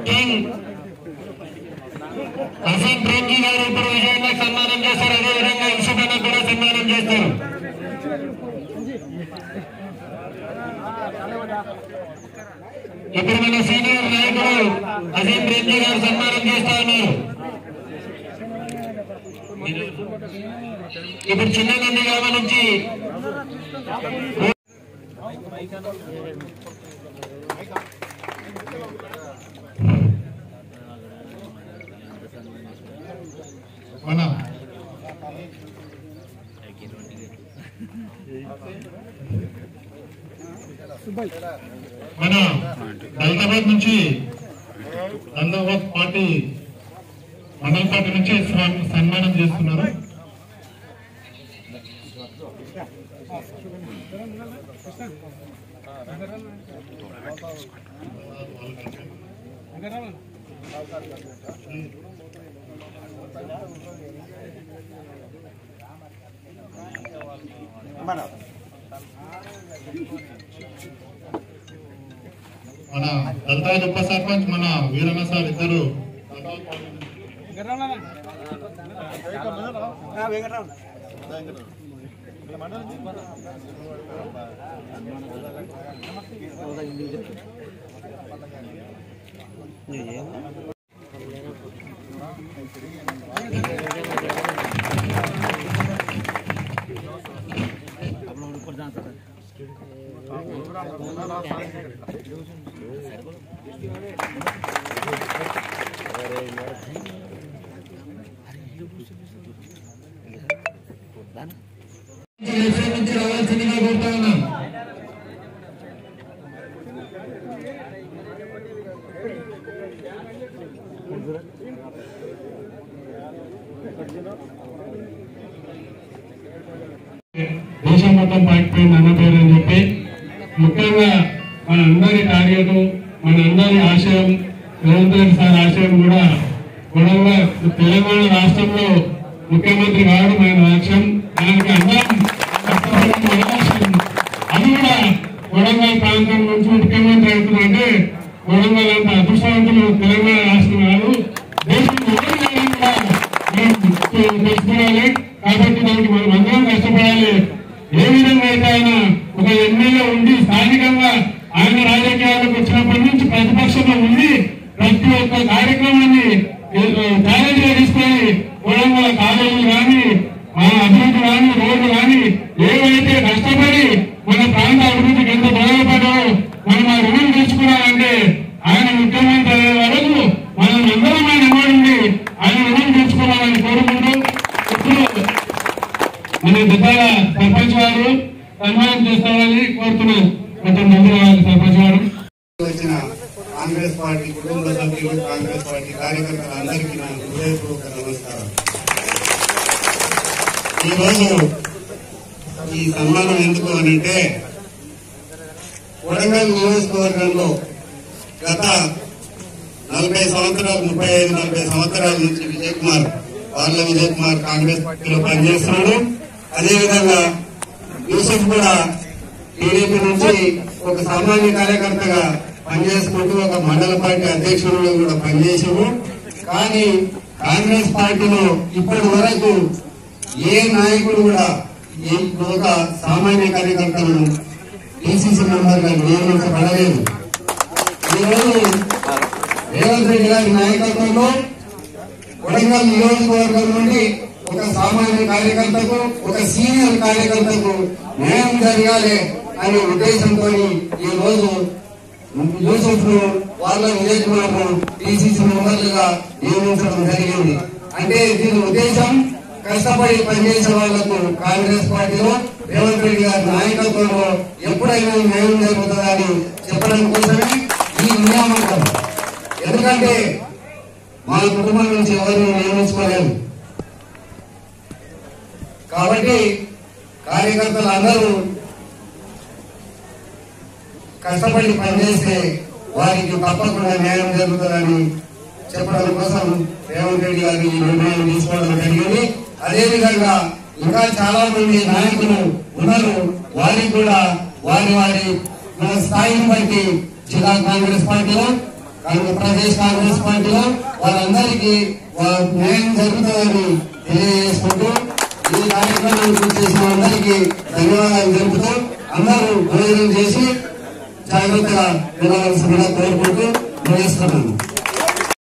King Asim Premji గారు ఇప్పుడు విజయంగా సన్మానం చేస్తారు అదేవిధంగా ఇసుకన్న కూడా సన్మానం చేస్తారు ఇప్పుడు మన సీనియర్ నాయకుడు అసీం ప్రేమ్జీ గారు సన్మానం చేస్తా ఉన్నారు ఇప్పుడు చిన్న నంది గ్రామం నుంచి మన మన దళితాబాద్ నుంచి దందాబాద్ పార్టీ మండల పార్టీ నుంచి సన్- సన్మానం చేస్తున్నారు మన దళితాబాద్ ఉప సర్పంచ్ మన వీరన్న సార్ ఇద్దరు లక్ష్యం నుంచి రావాల్సిందిగా కోరుతా ఉన్నాం దేశం మొత్తం పాకిపోయింది అన్న పేరు అని చెప్పి ముఖ్యంగా మన అందరి టార్గెట్ మన అందరి ఆశయం రేవంత్ రెడ్డి సార్ ఆశయం కూడా గొడవగా తెలంగాణ రాష్ట్రంలో ముఖ్యమంత్రి కావడం ఆయన లక్ష్యం దానికి అందరం కష్టపడడం మన లక్ష్యం. అది కూడా వరంగల్ ప్రాంతం నుంచి ముఖ్యమంత్రి అవుతుందంటే వరంగల్ అంత అదృష్టవంతులు తెలంగాణ రాష్ట్రం కాదు దేశం మొత్తం కూడా మనం తెలుసుకోవాలి కాబట్టి దానికి మనం అందరం కష్టపడాలి ఏ విధంగా అయితే ఆయన ఒక ఎమ్మెల్యే ఉండి స్థానికంగా ఆయన రాజకీయాలకు వచ్చినప్పటి నుంచి ప్రతిపక్షంలో ఉండి ప్రతి ఒక్క కార్యక్రమాన్ని ఛాలెంజ్ గా తీసుకొని వరంగల్ కాలేజీలు కానీ మన అభివృద్ధి కానీ రోడ్లు కానీ ఏవైతే కష్టపడి మన ప్రాంత అభివృద్ధికి ఎంత దోహదపడ్డారో మనం ఆ రుణం తీర్చుకోవాలంటే ఆయన ముఖ్యమంత్రి అయ్యే వరకు మనం అందరం ఆయన ఇవ్వండి ఆయన రుణం తీర్చుకోవాలని కోరుకుంటూ ఇప్పుడు మన దుబ్బాల సర్పంచ్ గారు సన్మానం చేస్తారని కోరుతున్నాను కొంచెం మంది రావాలి సర్పంచ్ గారు వచ్చిన కాంగ్రెస్ పార్టీ కుటుంబ సభ్యులు కాంగ్రెస్ పార్టీ కార్యకర్తలందరికీ నా హృదయపూర్వక నమస్కారం ఈ రోజు ఈ సన్మానం ఎందుకు అనంటే వరంగల్ నియోజకవర్గంలో గత నలభై సంవత్సరాలు ముప్పై ఐదు నలభై సంవత్సరాల నుంచి విజయ్ కుమార్ వాళ్ళ విజయ్ కుమార్ కాంగ్రెస్ పార్టీలో పనిచేస్తున్నాడు అదేవిధంగా యూసఫ్ కూడా టీడీపీ నుంచి ఒక సామాన్య కార్యకర్తగా పనిచేసుకుంటూ ఒక మండల పార్టీ అధ్యక్షుడిగా కూడా పనిచేసాము కానీ కాంగ్రెస్ పార్టీలో ఇప్పటి వరకు ఏ నాయకుడు కూడా ఏ ఒక సామాన్య కార్యకర్తలను డిసిసి మెంబర్ గా నియమించబడలేదు ఈరోజు రేవంత్ రెడ్డి గారి నాయకత్వంలో వరంగల్ నియోజకవర్గం నుండి ఒక సామాన్య కార్యకర్తకు ఒక సీనియర్ కార్యకర్తకు న్యాయం జరగాలి అనే ఉద్దేశంతో ఈ రోజు యూసఫ్ ను వాళ్ళ విజయ్ కుమార్ ను పిసిసి మెంబర్లుగా నియమించడం జరిగింది అంటే దీని ఉద్దేశం కష్టపడి పనిచేసే వాళ్లకు కాంగ్రెస్ పార్టీలో రేవంత్ రెడ్డి గారి నాయకత్వంలో ఎప్పుడైనా న్యాయం జరుగుతుందని చెప్పడం కోసమే ఈ నియామకం ఎందుకంటే మా కుటుంబం నుంచి ఎవరిని నియమించుకోలేదు కాబట్టి కార్యకర్తలు అందరూ కష్టపడి పనిచేస్తే వారికి తప్పకుండా న్యాయం జరుగుతుందని చెప్పడం కోసం రేవంత్ రెడ్డి గారు ఈ నిర్ణయం తీసుకోవడం జరిగింది అదేవిధంగా ఇంకా చాలా మంది నాయకులు ఉన్నారు వారికి కూడా వారి వారి మన స్థాయిని బట్టి జిల్లా కాంగ్రెస్ పార్టీలో ప్రదేశ్ కాంగ్రెస్ పార్టీలో వారందరికీ వా- న్యాయం జరుగుతుందని తెలియజేసుకుంటూ ఈ కార్యక్రమానికి చేసిన అందరికీ ధన్యవాదాలు తెలుపుతూ అందరూ భోజనం చేసి జాగ్రత్తగా ఉండవలసిందిగా కోరుకుంటూ ముగిస్తున్నాను